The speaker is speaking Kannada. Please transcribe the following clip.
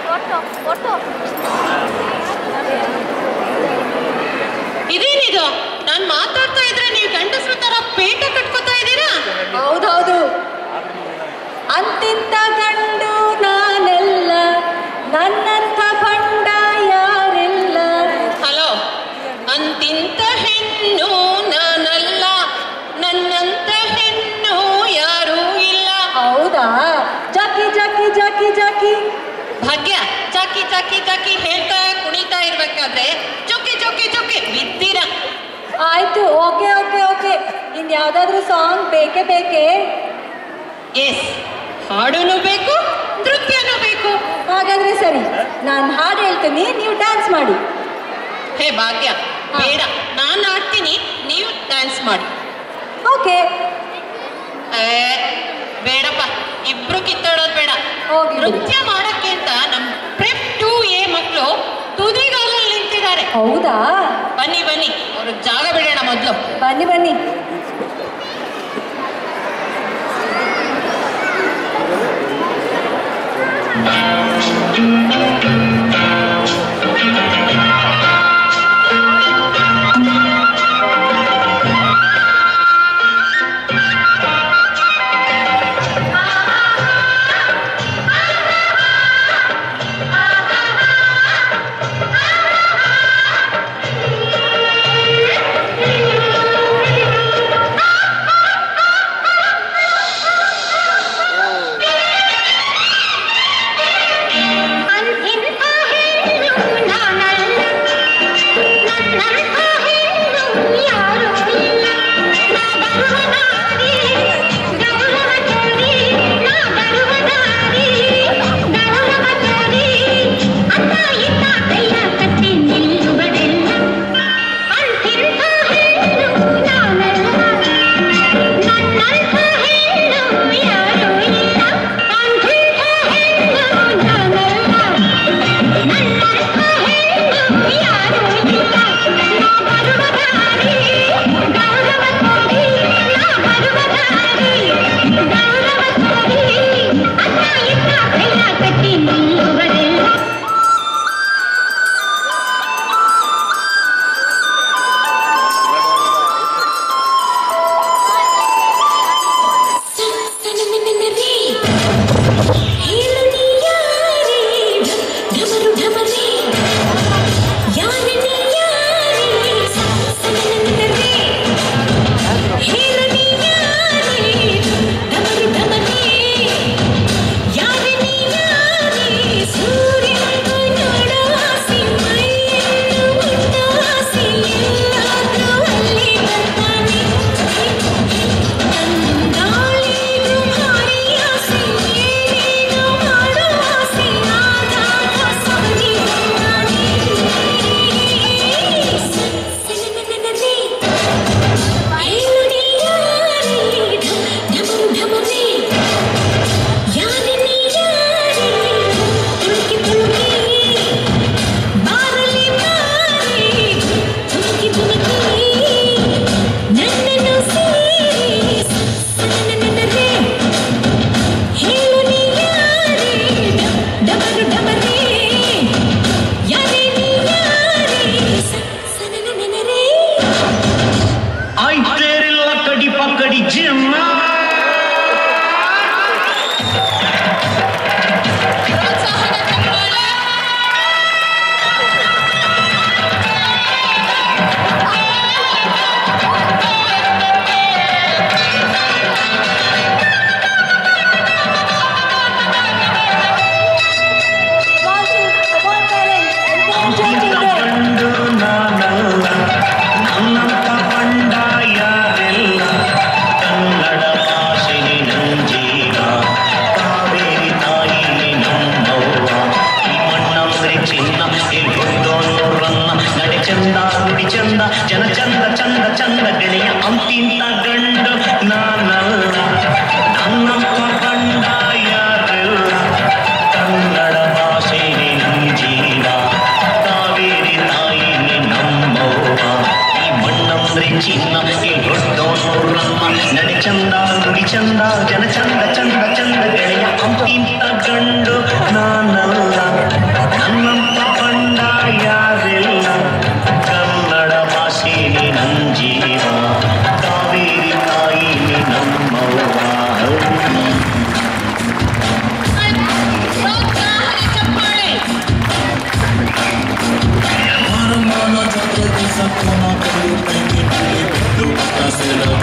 ಇದೇನಿದು ನಾನ್ ಮಾತಾಡ್ತಾ ಇದ್ರೆ ನೀವು ಗಂಡಸ್ರ ತರ ಪೇಟ ಕಟ್ಕೋತಾ ಇದ್ದೀರಾ ಹೌದೌದು ಅಂತಿಂತ ಗಂಡು ನಾನೆಲ್ಲ ನನ್ನಂಥ ಬಂಡ ಯಾರಿಲ್ಲ ಹಲೋ ಅಂತಿಂತ ಹೆಣ್ಣು ನಾನಲ್ಲ ನನ್ನಂತ ಹೆಣ್ಣು ಯಾರೂ ಇಲ್ಲ ಹೌದಾ ಜಾಕಿ ಜಾಕಿ ಜಾಕಿ ಜಾಕಿ ಭಾಗ್ಯ ಚಾಕಿ ಚಾಕಿ ಚಾಕಿ ಹೇಳ್ತಾ ಕುಣಿತಾ ಇರ್ಬೇಕಾದ್ರೆ ಚೊಕ್ಕಿ ಚೊಕ್ಕಿ ಚೊಕ್ಕಿ ಬಿದ್ದೀರಾ ಆಯ್ತು ಓಕೆ ಓಕೆ ಓಕೆ ಇನ್ ಯಾವ್ದಾದ್ರು ಸಾಂಗ್ ಬೇಕೇ ಬೇಕೇ ಎಸ್ ಹಾಡುನು ಬೇಕು ನೃತ್ಯನೂ ಬೇಕು ಹಾಗಾದ್ರೆ ಸರಿ ನಾನು ಹಾಡು ಹೇಳ್ತೀನಿ ನೀವು ಡ್ಯಾನ್ಸ್ ಮಾಡಿ ಹೇ ಭಾಗ್ಯ ಬೇಡ ನಾನು ಆಡ್ತೀನಿ ನೀವು ಡ್ಯಾನ್ಸ್ ಮಾಡಿ ಓಕೆ ಏ, ಬೇಡಪ್ಪ ಇಬ್ರು ಕಿತ್ತಾಡೋದು ಬೇಡ ಹೋಗಿ ಬಿಡಿ. ನೃತ್ಯ ಮಾಡಕ್ಕೆ ಅಂತ ನಮ್ ಪ್ರೆಪ್ ಟೂ ಎ ಮಕ್ಕಳು ತುದಿಗಾಲಲ್ಲಿ ನಿಂತಿದ್ದಾರೆ ಹೌದಾ ಬನ್ನಿ ಬನ್ನಿ ಅವ್ರಿಗೆ ಜಾಗ ಬಿಡೋಣ ಮೊದಲು ಬನ್ನಿ ಬನ್ನಿ आई तेरी लकड़ी पकड़ी जिन्ना ಗಂಡು ನಾನಲ್ಲ ನನ್ನಂತ ಬಂಡ ಯಾರೆಲ್ಲ ಕನ್ನಡ ಭಾಷೆ ನಂಜೀವ ಕಾವೇರಿ ತಾಯಿ ನಮ್ಮವ್ವ ಈ ಮಣ್ಣಂದ್ರೆ ಚಿನ್ನ ಇಲ್ಲಿ ಹುಟ್ಟೋನ್ನೂರನ್ನ ನಡೆ ಚಂದ ನುಡಿ ಚಂದ ಜನ ಚಂದ ಚಂದ ಚಂದ ಗೆಳೆಯ ಅಂತಿಂತ ಗಂಡು ನಾನಲ್ಲ ನನ್ನಂತ ಬಂಡ ಯಾರೆಲ್ಲ ಕನ್ನಡ ಭಾಷೆ ನಂಜೀವ ಕಾವೇರಿ ತಾಯಿ ನಮ್ಮವ್ವ ಈ ಮಣ್ಣಂದ್ರೆ ಚಿನ್ನ ಈ ದೊಡ್ಡೋರಮ್ಮ ನಡೆ ಚಂದ ನುಡಿ ಚಂದ ಜನ ಚಂದ ಚಂದ ಚಂದ ಗೆಳೆಯ ಅಂತಿಂತ ಗಂಡು ನಾನಲ್ಲ ಮನಸ್ಸಿನ